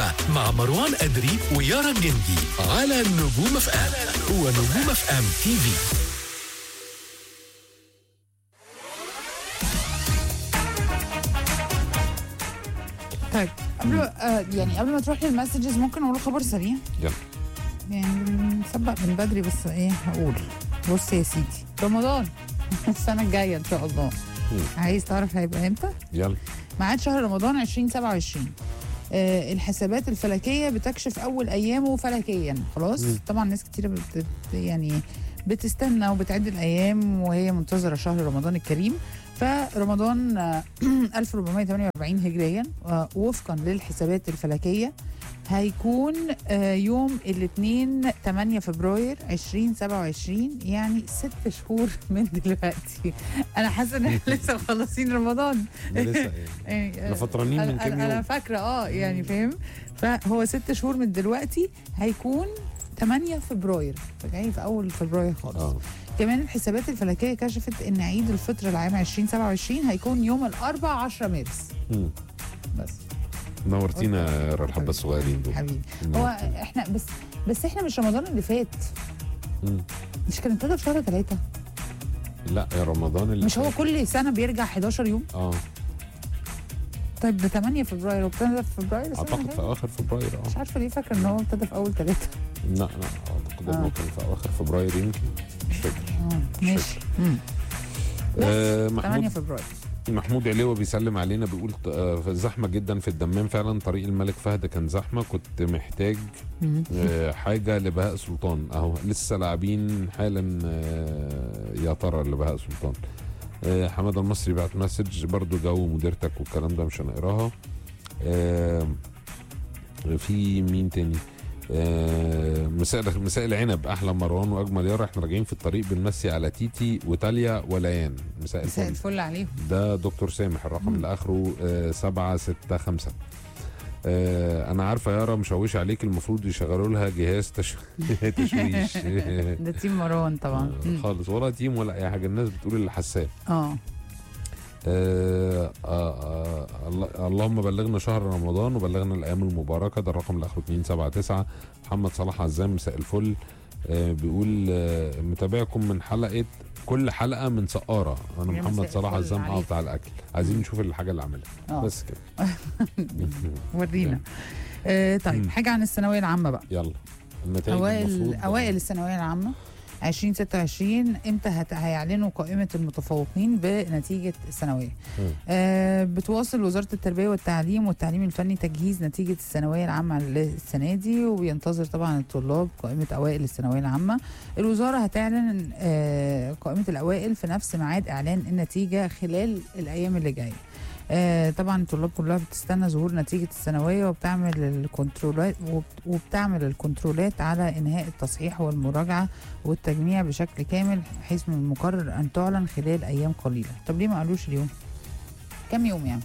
العامة مع مروان أدري ويارا الجندي على نجوم اف ام ونجوم اف ام تي في طيب قبل آه يعني قبل ما تروح للمسجز ممكن اقول خبر سريع يلا يعني بنسبق من بدري بس ايه هقول بص يا سيدي رمضان السنه الجايه ان شاء الله مم. عايز تعرف هيبقى امتى؟ يلا ميعاد شهر رمضان 2027 آه الحسابات الفلكيه بتكشف اول ايامه فلكيا خلاص مم. طبعا ناس كتيره بت يعني بتستنى وبتعد الايام وهي منتظره شهر رمضان الكريم فرمضان آه، 1448 هجريا آه، وفقا للحسابات الفلكيه هيكون آه، يوم الاثنين 8 فبراير 2027 يعني ست شهور من دلوقتي انا حاسه ان احنا لسه مخلصين رمضان ده لسه إيه؟ يعني احنا فطرانين من أنا- كام انا يوم فاكره اه يعني فاهم فهو ست شهور من دلوقتي هيكون 8 فبراير جاي في اول فبراير خالص اه كمان الحسابات الفلكيه كشفت ان عيد الفطر العام 2027 هيكون يوم الاربع 10 مارس مم. بس نورتينا يا يارا الحبه الصغيرين دول حبيبي هو نورتينا. احنا بس بس احنا مش رمضان اللي فات مم. مش كان ابتدى في شهر ثلاثة لا يا رمضان اللي مش هو فات. كل سنه بيرجع 11 يوم اه طيب ده 8 فبراير وابتدى في فبراير السنة اعتقد اللي في فاتت. اواخر فبراير اه مش عارفه ليه فاكره ان هو ابتدى في اول ثلاثة لا لا اعتقد آه. انه كان في اواخر فبراير يمكن مش فاكر اه ماشي مم. آه 8 محمود فبراير محمود علوة بيسلم علينا بيقول آه زحمه جدا في الدمام فعلا طريق الملك فهد كان زحمه كنت محتاج مم. آه حاجه لبهاء سلطان اهو لسه لاعبين حالا آه يا ترى لبهاء سلطان آه حماده المصري بعت مسج برضو جو مديرتك والكلام ده مش هنقراها آه في مين تاني آه مساء مساء العنب احلى مروان واجمل يارا احنا راجعين في الطريق بنمسي على تيتي وتاليا وليان مساء مساء الفل الفل عليهم ده دكتور سامح الرقم اللي اخره آه سبعة ستة خمسة آه انا عارفه يارا مشوش عليك المفروض يشغلوا لها جهاز تش... تشويش ده تيم مروان طبعا آه، مم. خالص ولا تيم ولا اي حاجه الناس بتقول اللي حساه اه آه آه آه الله- اللهم بلغنا شهر رمضان وبلغنا الايام المباركه ده الرقم اللي اخره 279 محمد صلاح عزام مساء الفل آه بيقول آه متابعكم من حلقه كل حلقه من سقاره انا يا محمد مساء صلاح الفل عزام اه عليك. بتاع الاكل عايزين نشوف الحاجه اللي عاملها اه بس كده ورينا آه طيب مم. حاجه عن الثانويه العامه بقى يلا النتائج اوائل المفروض اوائل الثانويه العامه 2026 امتى هت... هيعلنوا قائمه المتفوقين بنتيجه الثانويه مم. آه بتواصل وزاره التربيه والتعليم والتعليم الفني تجهيز نتيجه الثانويه العامه السنه دي وبينتظر طبعا الطلاب قائمه اوائل الثانويه العامه الوزاره هتعلن آه قائمه الاوائل في نفس ميعاد اعلان النتيجه خلال الايام اللي جايه آه طبعا الطلاب كلها بتستنى ظهور نتيجة الثانوية وبتعمل الكنترولات وبت- وبتعمل الكنترولات على إنهاء التصحيح والمراجعة والتجميع بشكل كامل حيث من المقرر أن تعلن خلال أيام قليلة طب ليه ما قالوش اليوم؟ كم يوم يعني؟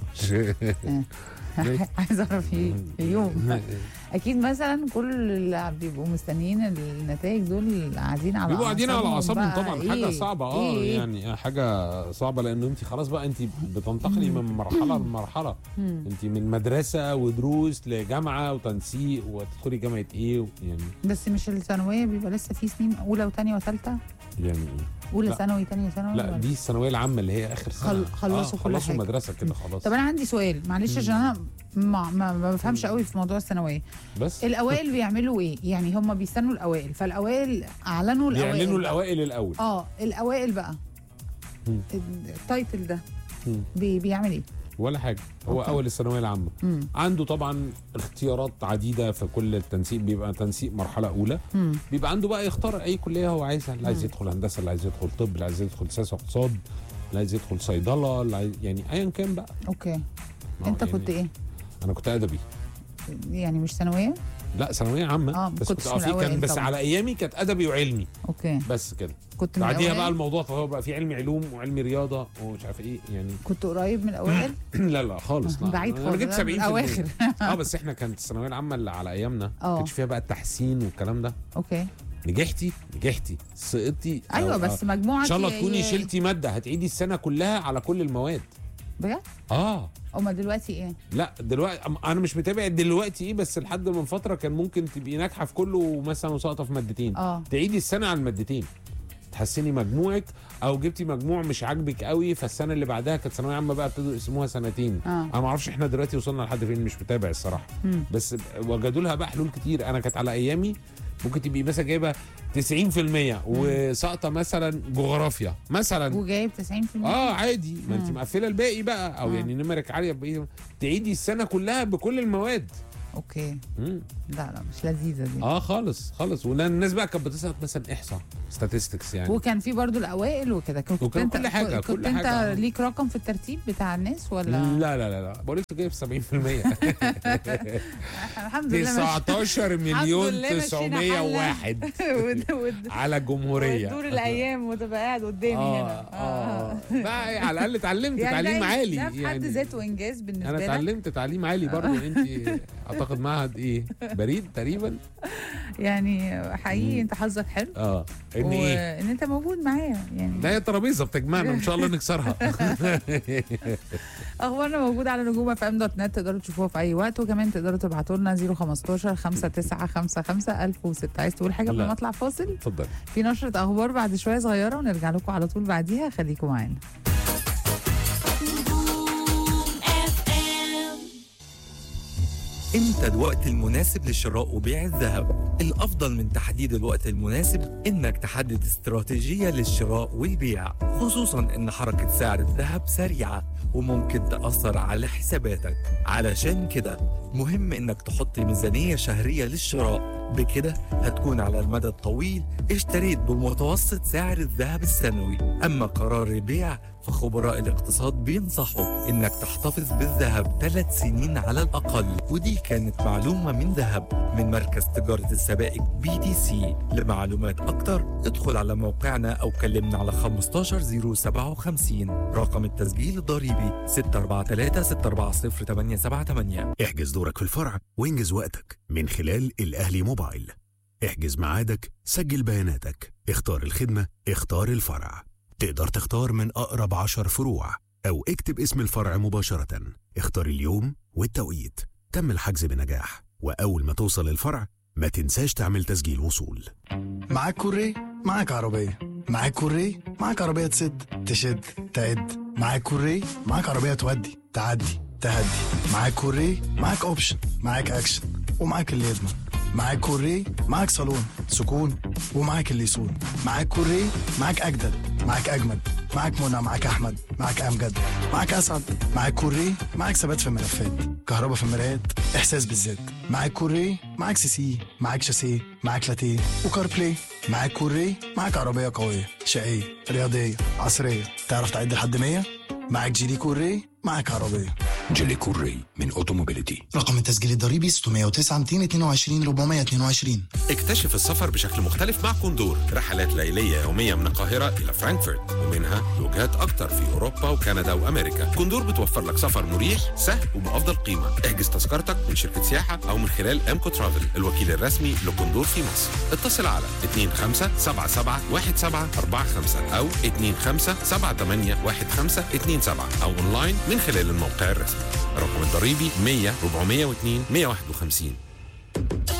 ليه؟ عايز أعرف إيه اليوم اكيد مثلا كل اللي بيبقوا مستنيين النتائج دول قاعدين على بيبقوا قاعدين على اعصابهم بقى طبعا حاجه إيه؟ صعبه اه إيه؟ يعني حاجه صعبه لان انت خلاص بقى انت بتنتقلي من مرحله لمرحله مم. انت من مدرسه ودروس لجامعه وتنسيق وتدخلي جامعه ايه و- يعني بس مش الثانويه بيبقى لسه في سنين اولى وثانيه وثالثه يعني ايه اولى لا. ثانوي ثانيه ثانوي لا ولا؟ دي الثانويه العامه اللي هي اخر سنه خل- خلصوا آه كل خلصوا حاجة. مدرسه كده خلاص طب انا عندي سؤال معلش مم. عشان انا ما, ما, ما بفهمش قوي في موضوع الثانويه بس الاوائل بيعملوا ايه يعني هم بيستنوا الاوائل فالاوائل اعلنوا الاوائل بيعلنوا بقى. الاوائل الاول اه الاوائل بقى مم. التايتل ده مم. بي بيعمل ايه ولا حاجه هو أوكي. اول الثانويه العامه مم. عنده طبعا اختيارات عديده في كل التنسيق بيبقى تنسيق مرحله اولى مم. بيبقى عنده بقى يختار اي كليه هو عايزها اللي عايز مم. يدخل هندسه اللي عايز يدخل طب اللي عايز يدخل سياسه اقتصاد اللي عايز يدخل صيدله اللي عايز يعني ايا كان بقى اوكي ما هو انت يعني كنت ايه انا كنت ادبي يعني مش ثانويه لا ثانويه عامه آه، بس كنتش كنت من اه في كان الأوائل بس طبعا. على ايامي كانت ادبي وعلمي اوكي بس كده كنت من بعديها الأوائل؟ بقى الموضوع فهو بقى في علم علوم وعلم رياضه ومش عارف ايه يعني كنت قريب من الاوائل لا لا خالص لا بعيد انا خالص جبت أنا 70 من الاواخر اه بس احنا كانت الثانويه العامه اللي على ايامنا آه. ما كانش فيها بقى التحسين والكلام ده اوكي نجحتي نجحتي سقطتي ايوه أو- بس آه. مجموعه ان شاء الله تكوني شلتي ماده هتعيدي السنه كلها على كل المواد بجد اه هما دلوقتي ايه لا دلوقتي أم- انا مش متابع دلوقتي ايه بس لحد من فتره كان ممكن تبقي ناجحه في كله مثلا وساقطه في مادتين اه تعيدي السنه على المادتين تحسني مجموعك او جبتي مجموع مش عاجبك قوي فالسنه اللي بعدها كانت ثانويه عامه بقى ابتدوا يقسموها سنتين اه انا ما اعرفش احنا دلوقتي وصلنا لحد فين مش متابع الصراحه مم. بس وجدوا لها بقى حلول كتير انا كانت على ايامي ممكن تبقي مثلا جايبه 90% وساقطه مثلا جغرافيا مثلا وجايب 90% اه عادي ما انت مم. مقفله الباقي بقى او آه. يعني نمرك عاليه بقية تعيدي السنه كلها بكل المواد اوكي مم. لا لا مش لذيذه دي اه خالص خالص والناس بقى كانت بتسقط مثلا احصاء statistics يعني وكان في برضو الاوائل وكده كنت وكان انت كل حاجة، كنت كل انت حاجة، آه. ليك رقم في الترتيب بتاع الناس ولا لا لا لا لا بقول لك جايب 70% الحمد لله ماشي. 19 مليون لله مشينا 901 ود- ود- على الجمهوريه ودور الايام وتبقى قاعد قدامي اه هنا اه بقى إيه، على الاقل اتعلمت يعني تعليم ده- عالي ده في حد يعني ذاته انجاز بالنسبه انا لك اتعلمت تعليم عالي برضه انت اعتقد معهد ايه بريد تقريبا يعني حقيقي مم. انت حظك حلو اه ان ايه وان انت موجود معايا يعني ده هي ترابيزه بتجمعنا ان شاء الله نكسرها اخبارنا موجوده على نجوم اف ام دوت نت تقدروا تشوفوها في اي وقت وكمان تقدروا تبعتوا لنا 015 5955 1006 عايز تقول حاجه قبل لا. ما اطلع فاصل اتفضل في نشره اخبار بعد شويه صغيره ونرجع لكم على طول بعديها خليكم معانا امتى الوقت المناسب لشراء وبيع الذهب الافضل من تحديد الوقت المناسب انك تحدد استراتيجية للشراء والبيع خصوصا ان حركة سعر الذهب سريعة وممكن تأثر على حساباتك علشان كده مهم انك تحط ميزانية شهرية للشراء بكده هتكون على المدى الطويل اشتريت بمتوسط سعر الذهب السنوي اما قرار البيع فخبراء الاقتصاد بينصحوا انك تحتفظ بالذهب ثلاث سنين على الاقل ودي كانت معلومه من ذهب من مركز تجاره السبائك بي تي سي لمعلومات اكتر ادخل على موقعنا او كلمنا على 15057 رقم التسجيل الضريبي 643 640 878 احجز دورك في الفرع وانجز وقتك من خلال الأهلي موبايل احجز ميعادك سجل بياناتك اختار الخدمة اختار الفرع تقدر تختار من أقرب عشر فروع أو اكتب اسم الفرع مباشرة اختار اليوم والتوقيت تم الحجز بنجاح وأول ما توصل الفرع ما تنساش تعمل تسجيل وصول معاك كوري معاك عربية معاك كوري معاك عربية تسد تشد تعد معاك كوري معاك عربية تودي تعدي تهدي معاك كوري معاك اوبشن معاك اكشن ومعاك اللي يضمن معاك كوري معاك صالون سكون ومعاك اللي يسون معاك كوري معاك اجدد معاك اجمد معاك منى معاك احمد معاك امجد معاك اسعد معاك كوري معاك ثبات في الملفات كهرباء في المرايات احساس بالذات معاك كوري معاك سي سي معاك شاسيه معاك لاتيه وكار بلاي معاك كوري معاك عربيه قويه شقيه رياضيه عصريه تعرف تعد لحد 100 معاك جيلي كوري معاك عربيه جيلي كوري من اوتوموبيليتي رقم التسجيل الضريبي 609 222 422 اكتشف السفر بشكل مختلف مع كوندور رحلات ليلية يومية من القاهرة إلى فرانكفورت ومنها لوجهات أكتر في أوروبا وكندا وأمريكا كوندور بتوفر لك سفر مريح سهل وبأفضل قيمة احجز تذكرتك من شركة سياحة أو من خلال أمكو ترافل الوكيل الرسمي لكوندور في مصر اتصل على 25771745 أو 25781527 أو أونلاين من خلال الموقع الرسمي الرقم الضريبي 100 402 151